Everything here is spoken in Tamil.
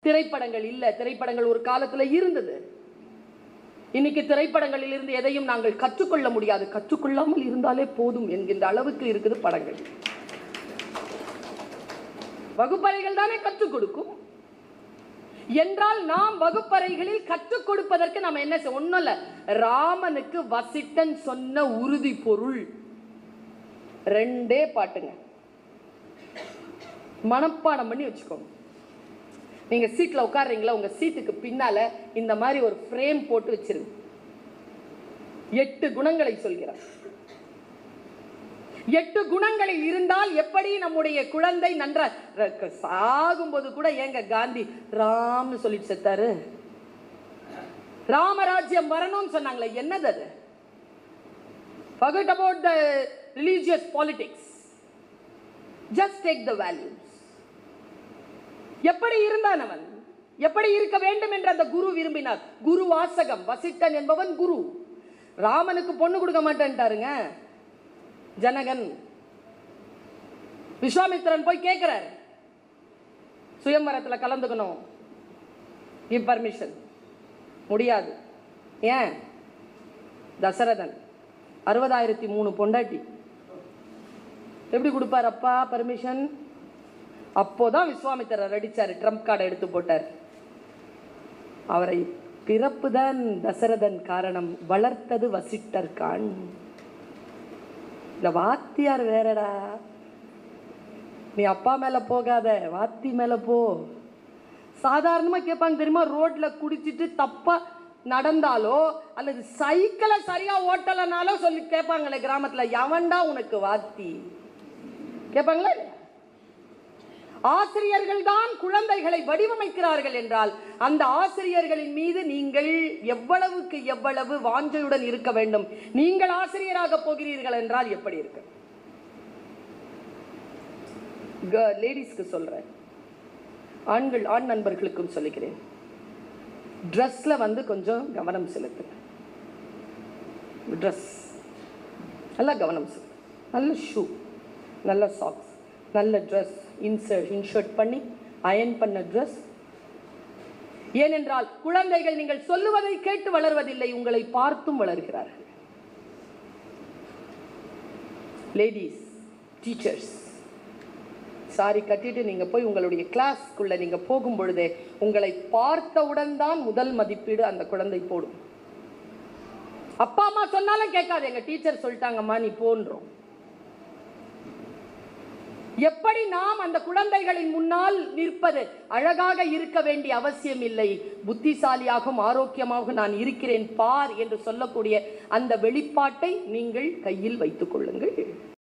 திரைப்படங்கள் இல்ல திரைப்படங்கள் ஒரு காலத்துல இருந்தது இன்னைக்கு திரைப்படங்களில் இருந்து எதையும் நாங்கள் கற்றுக்கொள்ள முடியாது கற்றுக்கொள்ளாமல் இருந்தாலே போதும் என்கின்ற அளவுக்கு இருக்குது படங்கள் வகுப்பறைகள் தானே கற்றுக் கொடுக்கும் என்றால் நாம் வகுப்பறைகளில் கற்றுக் கொடுப்பதற்கு நம்ம என்ன செய்ய ஒண்ணும் இல்ல ராமனுக்கு வசிட்டன் சொன்ன உறுதி பொருள் ரெண்டே பாட்டுங்க மனப்பாடம் பண்ணி வச்சுக்கோங்க நீங்க சீட்ல உட்கார்றீங்களா உங்க சீட்டுக்கு பின்னால இந்த மாதிரி ஒரு ஃப்ரேம் போட்டு வச்சிருங்க எட்டு குணங்களை சொல்கிறார் எட்டு குணங்களில் இருந்தால் எப்படி நம்முடைய குழந்தை நன்ற ர- சாகும்போது கூட ஏங்க காந்தி ராம்னு சொல்லிட்டு செத்தாரு ராமராஜ்யம் வரணும்னு சொன்னாங்களே என்னது அது forget about the religious politics just take the values எப்படி இருந்தான் அவன் எப்படி இருக்க வேண்டும் என்று அந்த குரு விரும்பினார் குரு வாசகம் வசிட்டன் என்பவன் குரு ராமனுக்கு பொண்ணு கொடுக்க மாட்டேன்ட்டாருங்க ஜனகன் விஸ்வாமித்திரன் போய் கேட்கிறார் சுயம்பரத்தில் கலந்துக்கணும் கிவ் பர்மிஷன் முடியாது ஏன் தசரதன் அறுபதாயிரத்தி மூணு பொண்டாட்டி எப்படி கொடுப்பார் அப்பா பர்மிஷன் அப்போதான் விஸ்வாமித்திரர் அடிச்சாரு ட்ரம்ப் கார்டை எடுத்து போட்டார் அவரை பிறப்புதான் தசரதன் காரணம் வளர்த்தது வசிட்டர் கான் இந்த வாத்தியார் வேறடா நீ அப்பா மேல போகாத வாத்தி மேல போ சாதாரணமா கேட்பாங்க தெரியுமா ரோட்ல குடிச்சிட்டு தப்பா நடந்தாலோ அல்லது சைக்கிளை சரியா ஓட்டலனாலோ சொல்லி கேட்பாங்களே கிராமத்துல எவன்டா உனக்கு வாத்தி கேட்பாங்களா இல்லையா? ஆசிரியர்கள் தான் குழந்தைகளை வடிவமைக்கிறார்கள் என்றால் அந்த ஆசிரியர்களின் மீது நீங்கள் எவ்வளவுக்கு எவ்வளவு வாஞ்சையுடன் இருக்க வேண்டும் நீங்கள் ஆசிரியராக போகிறீர்கள் என்றால் எப்படி இருக்கு லேடிஸ்க்கு சொல்றேன் ஆண்கள் ஆண் நண்பர்களுக்கும் சொல்லுகிறேன் ட்ரெஸ்ல வந்து கொஞ்சம் கவனம் செலுத்துங்க ட்ரெஸ் நல்லா கவனம் செலுத்து நல்ல ஷூ நல்ல சாக்ஸ் நல்ல ட்ரெஸ் இன்சர்ட் இன்ஷர்ட் பண்ணி அயன் பண்ண ட்ரெஸ் ஏனென்றால் குழந்தைகள் நீங்கள் சொல்லுவதை கேட்டு வளர்வதில்லை உங்களை பார்த்தும் வளர்கிறார்கள் லேடிஸ் டீச்சர்ஸ் சாரி கட்டிட்டு நீங்க போய் உங்களுடைய கிளாஸ்க்குள்ள நீங்க போகும் பொழுதே உங்களை பார்த்தவுடன் தான் முதல் மதிப்பீடு அந்த குழந்தை போடும் அப்பா அம்மா சொன்னாலும் கேட்காது எங்க டீச்சர் சொல்லிட்டாங்கம்மா நீ போன்றோம் எப்படி நாம் அந்த குழந்தைகளின் முன்னால் நிற்பது அழகாக இருக்க வேண்டிய அவசியம் இல்லை புத்திசாலியாகவும் ஆரோக்கியமாகவும் நான் இருக்கிறேன் பார் என்று சொல்லக்கூடிய அந்த வெளிப்பாட்டை நீங்கள் கையில் வைத்துக் கொள்ளுங்கள்